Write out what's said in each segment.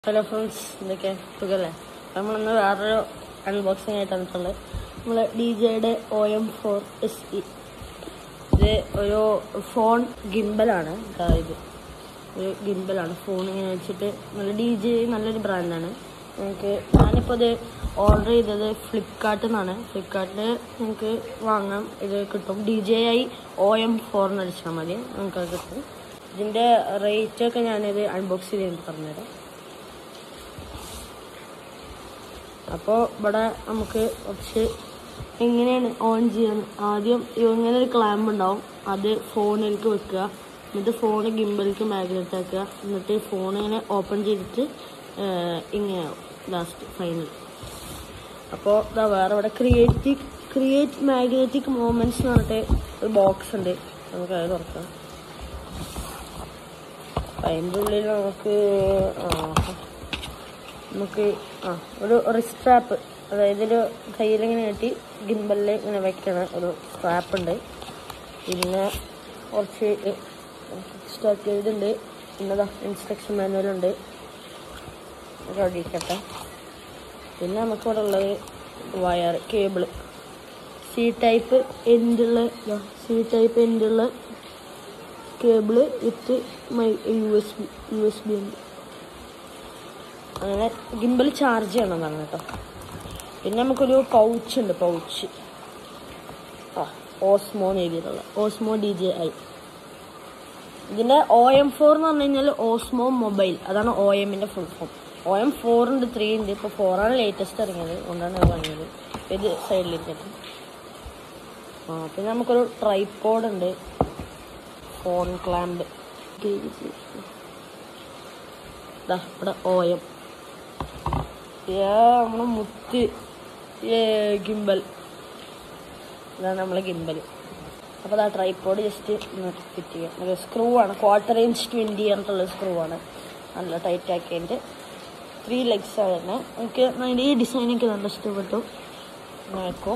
hello friends എന്തൊക്കെ സുഖല്ലേ നമ്മളിന്ന് വേറൊരു അൺബോക്സിംഗ് ആയിട്ടാണ് വന്നിട്ടുള്ളത് നമ്മൾ ഡി ജെയുടെ O M four S E ഇത് ഒരു ഫോൺ ഗിംബലാണ് ദാ ഇത് ഒരു ഗിംബലാണ് ഫോൺ ഇങ്ങനെ വെച്ചിട്ട് നല്ല ഡി ജെ നല്ലൊരു ബ്രാൻഡാണ് നമുക്ക് ഞാനിപ്പോൾ ഇത് ഓർഡർ ചെയ്തത് ഫ്ലിപ്കാർട്ടിൽ നിന്നാണ് ഫ്ലിപ്കാർട്ടിൽ നിങ്ങൾക്ക് വാങ്ങാം ഇത് കിട്ടും D J I O M ഫോറിന് അടിച്ചാൽ മതി നമുക്ക് അത് കിട്ടും ഇതിൻ്റെ റേറ്റൊക്കെ ഞാനിത് അൺബോക്സ് ചെയ്ത് പറഞ്ഞുതരാം അപ്പോൾ ഇവിടെ നമുക്ക് കുറച്ച് എങ്ങനെയാണ് ഓൺ ചെയ്യുന്നത് ആദ്യം ഇങ്ങനെ ഒരു ക്ലാമ്പ് ഉണ്ടാവും അത് ഫോണിലേക്ക് വെക്കുക എന്നിട്ട് ഫോൺ ഗിംബലിലേക്ക് മാഗ്നറ്റ് ആക്കുക എന്നിട്ട് ഫോൺ ഇങ്ങനെ ഓപ്പൺ ചെയ്തിട്ട് ഏഹ്, ഇങ്ങനെ ആവും ലാസ്റ്റ് ഫൈനൽ അപ്പോൾ ഇതാ വേറെ ഇവിടെ ക്രിയേറ്റീവ് ക്രിയേറ്റ് മാഗ്നറ്റിക് മൂമെന്റ്സ് എന്ന് പറഞ്ഞിട്ട് ഒരു ബോക്സ് ഉണ്ട് നമുക്ക് അത് തുറക്കാം അതിൻ്റെ ഉള്ളിൽ നമുക്ക് ആ, നമുക്ക് ആ ഒരു റിസ്ട്രാപ്പ് അതായത് ഒരു കയ്യിലിങ്ങനെ കെട്ടി ഗിംബലിൽ ഇങ്ങനെ വെക്കണ ഒരു സ്ട്രാപ്പ് ഉണ്ട് പിന്നെ കുറച്ച് സ്റ്റാക്ക് ചെയ്തിട്ടുണ്ട് പിന്നെ ഇൻസ്ട്രക്ഷൻ മാനുവൽ ഉണ്ട് റെഡിക്കട്ടെ പിന്നെ നമുക്ക് ഇവിടെ ഉള്ളത് വയർ കേബിള് സി ടൈപ്പ് എൻഡുള്ള സി ടൈപ്പ് എൻഡുള്ള cable with my U S B U S B ഉണ്ട് അങ്ങനെ ഗിംബൽ ചാർജ് ചെയ്യണമെന്നാണ് കേട്ടോ പിന്നെ നമുക്കൊരു പൗച്ച് ഉണ്ട് പൗച്ച് ആ ഓസ്മോ എന്ന് എഴുതിയിട്ടുള്ള ഓസ്മോ ഡി ജെ ഐ ഇതിന്റെ ഒ എം ഫോർ എന്ന് പറഞ്ഞു കഴിഞ്ഞാൽ ഓസ്മോ മൊബൈൽ അതാണ് ഒ എമ്മിന്റെ full form O M four ഉണ്ട് ത്രീ ഉണ്ട് ഇപ്പോൾ ഫോറാണ് ലേറ്റസ്റ്റ് ഇറങ്ങിയത് അതുകൊണ്ടാണ് അത് വാങ്ങിയത് ഇപ്പൊ ഇത് സൈഡിലേക്ക് ആ പിന്നെ നമുക്കൊരു ട്രൈപ്പോഡ് ഉണ്ട് ഫോൺ ക്ലാമ്പ് ദാ ഇവിടെ ഒ എം നമ്മളെ മുത്ത് ഏ ഗിംബൽ ഇതാണ് നമ്മളെ ഗിംബൽ അപ്പോൾ ആ ട്രൈപ്പോഡ് ജസ്റ്റ് ഫിറ്റ് ചെയ്യാം ഒരു സ്ക്രൂ ആണ് ക്വാർട്ടർ ഇഞ്ച് ട്വൻറ്റി പറഞ്ഞിട്ടുള്ള സ്ക്രൂ ആണ് നല്ല ടൈറ്റ് ആക്കിയതിൻ്റെ ത്രീ ലെഗ്സ് ആണ് തന്നെ എനിക്ക് അതിൻ്റെ ഈ ഡിസൈൻ എനിക്ക് നല്ല ഇഷ്ടപ്പെട്ടു നോക്കൂ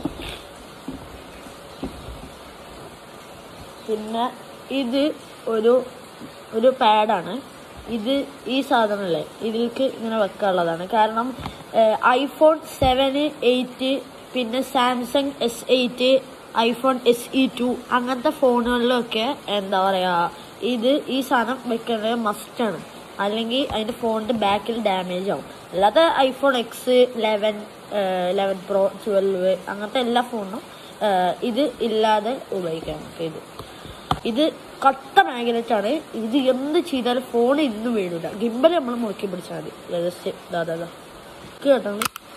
പിന്നെ ഇത് ഒരു ഒരു പാഡാണ് ഇത് ഈ സാധനമല്ലേ ഇതിലേക്ക് ഇങ്ങനെ വെക്കാനുള്ളതാണ് കാരണം ഐഫോൺ സെവന് എയ്റ്റ് പിന്നെ Samsung S eight iPhone S E two അങ്ങനത്തെ ഫോണുകളിലൊക്കെ എന്താ പറയുക ഇത് ഈ സാധനം വെക്കേണ്ടത് മസ്റ്റാണ് അല്ലെങ്കിൽ അതിൻ്റെ ഫോണിൻ്റെ ബാക്കിൽ ഡാമേജ് ആവും അല്ലാതെ iPhone X eleven eleven pro twelve അങ്ങനത്തെ എല്ലാ ഫോണും ഇത് ഇല്ലാതെ ഉപയോഗിക്കാം നമുക്ക് ഇത് ഇത് കട്ട മാഗ്നറ്റ് ആണ് ഇത് എന്ത് ചെയ്താലും ഫോൺ ഇന്ന് വീഴില്ല ഗിംബൽ നമ്മൾ മുറുക്കി പിടിച്ചാൽ മതി ജസ്റ്റ് ഇതാ ഇതാ, ഇതാ കേട്ടോ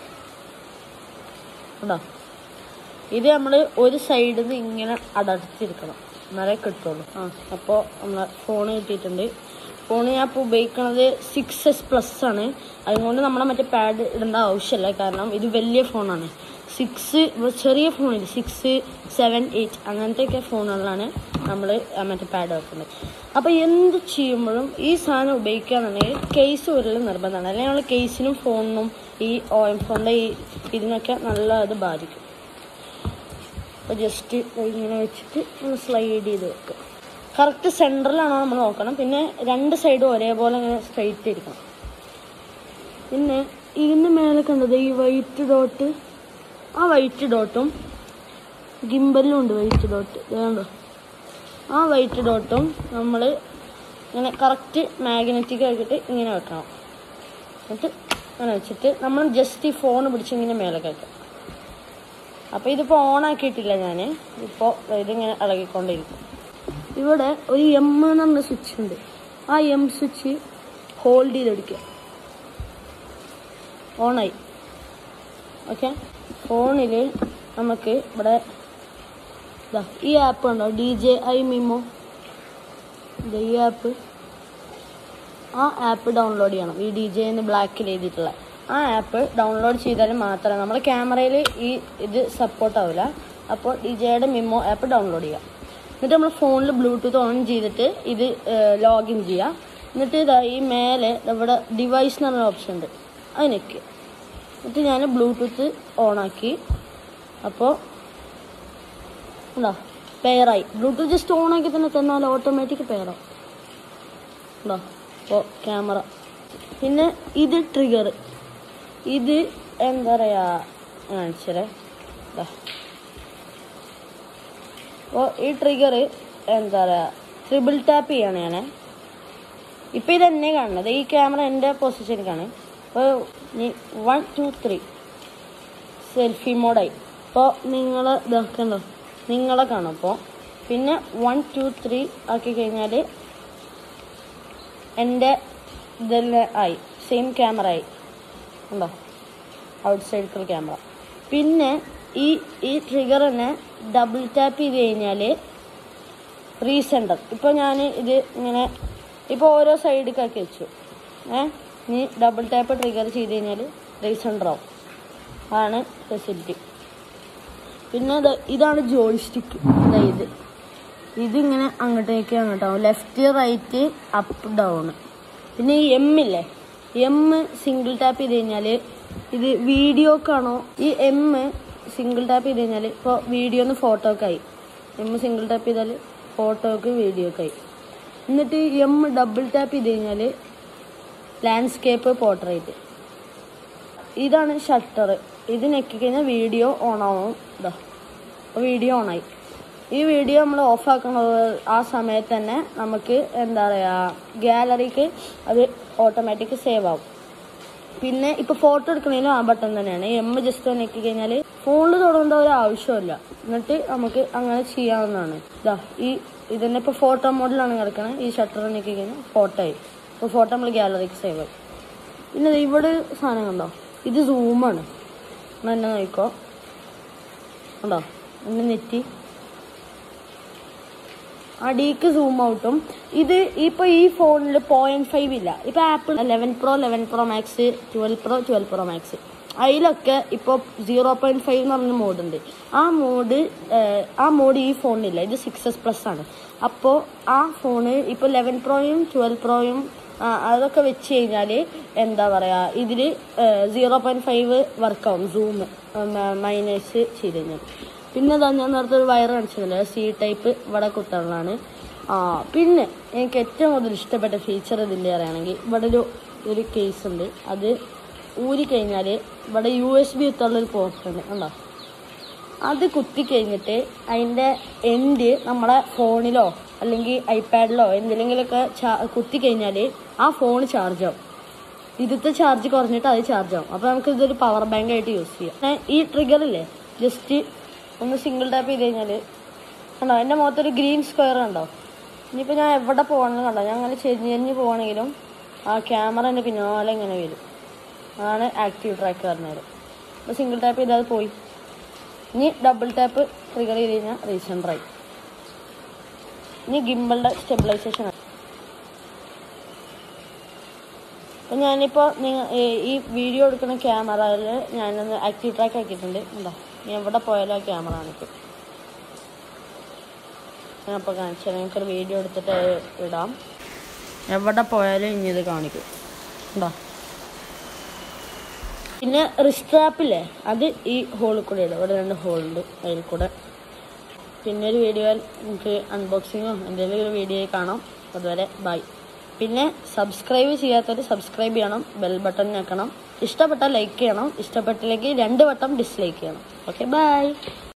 ഉണ്ടോ ഇത് നമ്മൾ ഒരു സൈഡിൽ നിന്ന് ഇങ്ങനെ അടച്ചിരിക്കണം എന്നാലേ കിട്ടുള്ളൂ ആ അപ്പോൾ നമ്മളെ ഫോൺ കിട്ടിയിട്ടുണ്ട് ഫോൺ ഞാൻ ഇപ്പോൾ ഉപയോഗിക്കുന്നത് സിക്സ് എസ് പ്ലസ് ആണ് അതുകൊണ്ട് നമ്മളെ മറ്റേ പാഡ് ഇടേണ്ട ആവശ്യമില്ല കാരണം ഇത് വലിയ ഫോണാണ് സിക്സ് ചെറിയ ഫോണിൽ സിക്സ് സെവൻ എയ്റ്റ് അങ്ങനത്തെയൊക്കെ ഫോണുകളിലാണ് നമ്മൾ മറ്റേ പാഡ് വെക്കുന്നത് അപ്പോൾ എന്ത് ചെയ്യുമ്പോഴും ഈ സാധനം ഉപയോഗിക്കുകയാണെന്നുണ്ടെങ്കിൽ കേസ് വരൽ നിർബന്ധമാണ് അല്ലെങ്കിൽ നമ്മൾ കേസിനും ഫോണിനും ഈ ഓ എം ഫോണിൻ്റെ ഈ ഇതിനൊക്കെ നല്ല അത് ബാധിക്കും അപ്പോൾ ജസ്റ്റ് ഇങ്ങനെ വെച്ചിട്ട് ഒന്ന് സ്ലൈഡ് ചെയ്ത് വെക്കുക കറക്റ്റ് സെൻറ്ററിലാണോ നമ്മൾ നോക്കണം പിന്നെ രണ്ട് സൈഡും ഒരേപോലെ ഇങ്ങനെ സ്ട്രൈറ്റ് ഇരിക്കണം പിന്നെ ഇതിന് മേലെ കണ്ടത് ഈ വൈറ്റ് ഡോട്ട് ആ വൈറ്റ് ഡോട്ടും ഗിംബലിലും ഉണ്ട് വൈറ്റ് ഡോട്ട് വേണ്ടോ ആ വൈറ്റ് ഡോട്ടും നമ്മൾ ഇങ്ങനെ കറക്റ്റ് മാഗ്നറ്റിക് ആക്കിയിട്ട് ഇങ്ങനെ വെക്കണം എന്നിട്ട് അങ്ങനെ വെച്ചിട്ട് നമ്മൾ ജസ്റ്റ് ഈ ഫോൺ പിടിച്ച് ഇങ്ങനെ മേലെ വെക്കാം അപ്പോൾ ഇതിപ്പോൾ ഓൺ ആക്കിയിട്ടില്ല ഞാൻ ഇപ്പോൾ ഇതിങ്ങനെ ഇളകിക്കൊണ്ടിരിക്കും ഇവിടെ ഒരു എം എന്ന് പറഞ്ഞ സ്വിച്ച് ഉണ്ട് ആ എം സ്വിച്ച് ഹോൾഡ് ചെയ്തെടുക്കുക ഓണായി ഓക്കെ ഫോണിൽ നമുക്ക് ഇവിടെ ദാ ഈ ആപ്പ് ഉണ്ടോ ഡി ജെ ഐ മിമോ ദാ ഈ ആപ്പ് ആ ആപ്പ് ഡൗൺലോഡ് ചെയ്യണം ഈ ഡി ജെ എന്ന് ബ്ലാക്കിൽ എഴുതിയിട്ടുള്ള ആ ആപ്പ് ഡൗൺലോഡ് ചെയ്താൽ മാത്രമേ നമ്മുടെ ക്യാമറയിൽ ഈ ഇത് സപ്പോർട്ട് ആവില്ല അപ്പോൾ ഡി ജെയുടെ മിമോ ആപ്പ് ഡൗൺലോഡ് ചെയ്യുക എന്നിട്ട് നമ്മൾ ഫോണിൽ ബ്ലൂടൂത്ത് ഓൺ ചെയ്തിട്ട് ഇത് ലോഗിൻ ചെയ്യുക എന്നിട്ട് ഇതാ ഈ മേലെ ഇവിടെ ഡിവൈസ് എന്ന് പറഞ്ഞ ഓപ്ഷൻ ഉണ്ട് അത് നിൽക്കുക എന്നിട്ട് ഞാൻ ബ്ലൂടൂത്ത് ഓണാക്കി അപ്പോൾ ഉണ്ടോ പെയറായി ബ്ലൂടൂത്ത് ജസ്റ്റ് ഓണാക്കി തന്നെ തന്നാൽ ഓട്ടോമാറ്റിക് പെയറാവും ഉണ്ടോ അപ്പോൾ ക്യാമറ പിന്നെ ഇത് ട്രിഗർ ഇത് എന്താ പറയാ കാണിച്ചേ അപ്പോൾ ഈ ട്രിഗർ എന്താ പറയാ ട്രിപ്പിൾ ടാപ്പ് ചെയ്യാണ് ഞാൻ ഇപ്പം ഇത് എന്നെ കാണുന്നത് ഈ ക്യാമറ എൻ്റെ പൊസിഷനിലേക്കാണ് അപ്പോൾ വൺ ടു ത്രീ സെൽഫി മോഡായി അപ്പോൾ നിങ്ങൾ ഇതാക്കണ്ടോ നിങ്ങളെ കാണും അപ്പോൾ പിന്നെ വൺ ടു ത്രീ ആക്കി കഴിഞ്ഞാൽ എൻ്റെ ഇതെല്ലാം ആയി സെയിം ക്യാമറ ആയി ഉണ്ടോ ഔട്ട് സൈഡ് ക്യാമറ പിന്നെ ഈ ഈ ട്രിഗർ തന്നെ ഡബിൾ ടാപ്പ് ചെയ്ത് കഴിഞ്ഞാൽ റീസെൻഡർ ഇപ്പോൾ ഞാൻ ഇത് ഇങ്ങനെ ഇപ്പോൾ ഓരോ സൈഡിലേക്ക് ആക്കി വെച്ചു ഏ ഇനി ഡബിൾ ടാപ്പ് ട്രിഗർ ചെയ്ത് കഴിഞ്ഞാൽ റീസെൻഡർ ആവും ആണ് ഫെസിലിറ്റി പിന്നെ ഇത് ഇതാണ് ജോയിസ്റ്റിക്ക് ഇത് ഇതിങ്ങനെ അങ്ങോട്ടേക്ക് അങ്ങോട്ടാവും ലെഫ്റ്റ് റൈറ്റ് അപ്പ് ഡൗൺ പിന്നെ ഈ എം ഇല്ലേ എം സിംഗിൾ ടാപ്പ് ചെയ്ത് കഴിഞ്ഞാൽ ഇത് വീഡിയോക്കാണോ ഈ എം സിംഗിൾ ടാപ്പ് ചെയ്ത് കഴിഞ്ഞാൽ ഇപ്പോൾ വീഡിയോന്ന് ഫോട്ടോക്കായി എം സിംഗിൾ ടാപ്പ് ചെയ്താൽ ഫോട്ടോക്ക് വീഡിയോക്കായി എന്നിട്ട് എം ഡബിൾ ടാപ്പ് ചെയ്ത് കഴിഞ്ഞാൽ ലാൻഡ്സ്കേപ്പ് പോർട്രേറ്റ് ഇതാണ് ഷട്ടർ ഇത് ഞെക്കി കഴിഞ്ഞാൽ വീഡിയോ ഓൺ ആവും ഇതാ വീഡിയോ ഓണായി ഈ വീഡിയോ നമ്മൾ ഓഫ് ആക്കുന്നത് ആ സമയത്ത് തന്നെ നമുക്ക് എന്താ പറയുക ഗാലറിക്ക് അത് ഓട്ടോമാറ്റിക് സേവ് ആവും പിന്നെ ഇപ്പോൾ ഫോട്ടോ എടുക്കണേലും ആ ബട്ടൺ തന്നെയാണ് എം ജസ്റ്റ് ഞെക്കി കഴിഞ്ഞാൽ ഫോണിൽ തുടങ്ങേണ്ട ഒരു ആവശ്യമില്ല എന്നിട്ട് നമുക്ക് അങ്ങനെ ചെയ്യാവുന്നതാണ് ഇതാ ഈ ഇതന്നെ ഇപ്പോൾ ഫോട്ടോ മോഡിലാണ് കിടക്കണത് ഈ ഷട്ടർ ഞെക്കി കഴിഞ്ഞാൽ ഫോട്ടോ ആയി ഇപ്പോൾ ഫോട്ടോ നമ്മൾ ഗാലറിക്ക് സേവ് ആയി പിന്നെ ദേ ഇവിടെ ഒരു സാധനം കണ്ടോ ഇത് സൂമാണ് എന്നാ എന്നെ നോക്കോ കണ്ടോ എന്നെ നെറ്റി അടിക്ക് സൂം ഔട്ടും ഇത് ഇപ്പൊ ഈ ഫോണിൽ പോയിന്റ് ഫൈവ് ഇല്ല ഇപ്പൊ Apple eleven pro eleven pro max twelve pro twelve pro max അതിലൊക്കെ ഇപ്പോൾ സീറോ പോയിന്റ് ഫൈവ് എന്ന് പറഞ്ഞ മോഡുണ്ട് ആ മോഡ് ആ മോഡ് ഈ ഫോണിലില്ല ഇത് സിക്സ് എസ് പ്ലസ് ആണ് അപ്പോൾ ആ ഫോണ് ഇപ്പോൾ ലെവൻ പ്രോയും ട്വൽവ് പ്രോയും അതൊക്കെ വെച്ച് കഴിഞ്ഞാൽ എന്താ പറയുക ഇതിൽ സീറോ പോയിന്റ് ഫൈവ് വർക്കാവും സൂം മൈനസ് ചെയ്ത് കഴിഞ്ഞാൽ പിന്നെ ഇതാ ഞാൻ നേരത്തെ ഒരു വയർ കാണിച്ചിരുന്നില്ല സി ടൈപ്പ് ഇവിടെ കുത്താനുള്ളതാണ് ആ പിന്നെ എനിക്ക് ഏറ്റവും കൂടുതൽ ഇഷ്ടപ്പെട്ട ഫീച്ചർ ഇതിൻ്റെ അറിയാണെങ്കിൽ ഇവിടെ ഒരു ഒരു കേസ് ഉണ്ട് അത് ഊരി കഴിഞ്ഞാൽ ഇവിടെ യു എസ് ബി കുത്താനുള്ളൊരു പോർട്ട് ഉണ്ട് കണ്ടോ അത് കുത്തി കഴിഞ്ഞിട്ട് അതിൻ്റെ എൻഡ് നമ്മളെ ഫോണിലോ അല്ലെങ്കിൽ ഐപാഡിലോ എന്തിലെങ്കിലൊക്കെ ചാ കുത്തി കഴിഞ്ഞാൽ ആ ഫോൺ ചാർജ് ആവും ഇതിലത്തെ ചാർജ് കുറഞ്ഞിട്ട് അത് ചാർജ് ആവും അപ്പോൾ നമുക്ക് ഇതൊരു പവർ ബാങ്ക് ആയിട്ട് യൂസ് ചെയ്യാം പിന്നെ ഈ ട്രിഗർ ഇല്ലേ ജസ്റ്റ് ഒന്ന് സിംഗിൾ ടാപ്പ് ചെയ്ത് കഴിഞ്ഞാൽ കണ്ടോ എൻ്റെ മുഖത്തൊരു ഗ്രീൻ സ്ക്വയർ കണ്ടോ ഇനിയിപ്പോൾ ഞാൻ എവിടെ പോകണമെന്ന് കണ്ടോ ഞാൻ അങ്ങനെ ചെരിഞ്ഞ് ചെരിഞ്ഞ് പോകണമെങ്കിലും ആ ക്യാമറ എൻ്റെ പിന്നാലെ ഇങ്ങനെ വരും അതാണ് ആക്റ്റീവ് ട്രാക്ക് പറഞ്ഞത് അപ്പോൾ സിംഗിൾ ടാപ്പ് ചെയ്താൽ അത് പോയി ഇനി ഡബിൾ ടാപ്പ് ട്രിഗർ ചെയ്ത് കഴിഞ്ഞാൽ റീസെൻഡറായി ഇനി ഗിംബിളുടെ സ്റ്റെബിലൈസേഷൻ ആണ് അപ്പം ഞാനിപ്പോൾ നിങ്ങൾ ഈ വീഡിയോ എടുക്കുന്ന ക്യാമറയിൽ ഞാനൊന്ന് ആക്റ്റീവ് ട്രാക്ക് ആക്കിയിട്ടുണ്ട് എന്താ ഞാൻ എവിടെ പോയാലും ആ ക്യാമറ കാണിക്കും ഞാൻ അപ്പോൾ കാണിച്ചാൽ നിങ്ങൾക്കൊരു വീഡിയോ എടുത്തിട്ട് ഇടാം എവിടെ പോയാലും ഇനി ഇത് കാണിക്കും ഉണ്ടോ പിന്നെ റിസ്ട്രാപ്പില്ലേ അത് ഈ ഹോളിൽ കൂടെ ഇടും ഇവിടെ രണ്ട് ഹോളുണ്ട് അതിൽ കൂടെ പിന്നെ ഒരു വീഡിയോയിൽ നമുക്ക് അൺബോക്സിങ്ങോ എന്തെങ്കിലും ഒരു വീഡിയോ കാണാം അതുവരെ ബൈ പിന്നെ സബ്സ്ക്രൈബ് ചെയ്യാത്തവർ സബ്സ്ക്രൈബ് ചെയ്യണം ബെൽ ബട്ടൺ ഞെക്കണം ഇഷ്ടപ്പെട്ടാൽ ലൈക്ക് ചെയ്യണം ഇഷ്ടപ്പെട്ടില്ലെങ്കിൽ രണ്ട് വട്ടം ഡിസ്ലൈക്ക് ചെയ്യണം ഓക്കെ ബൈ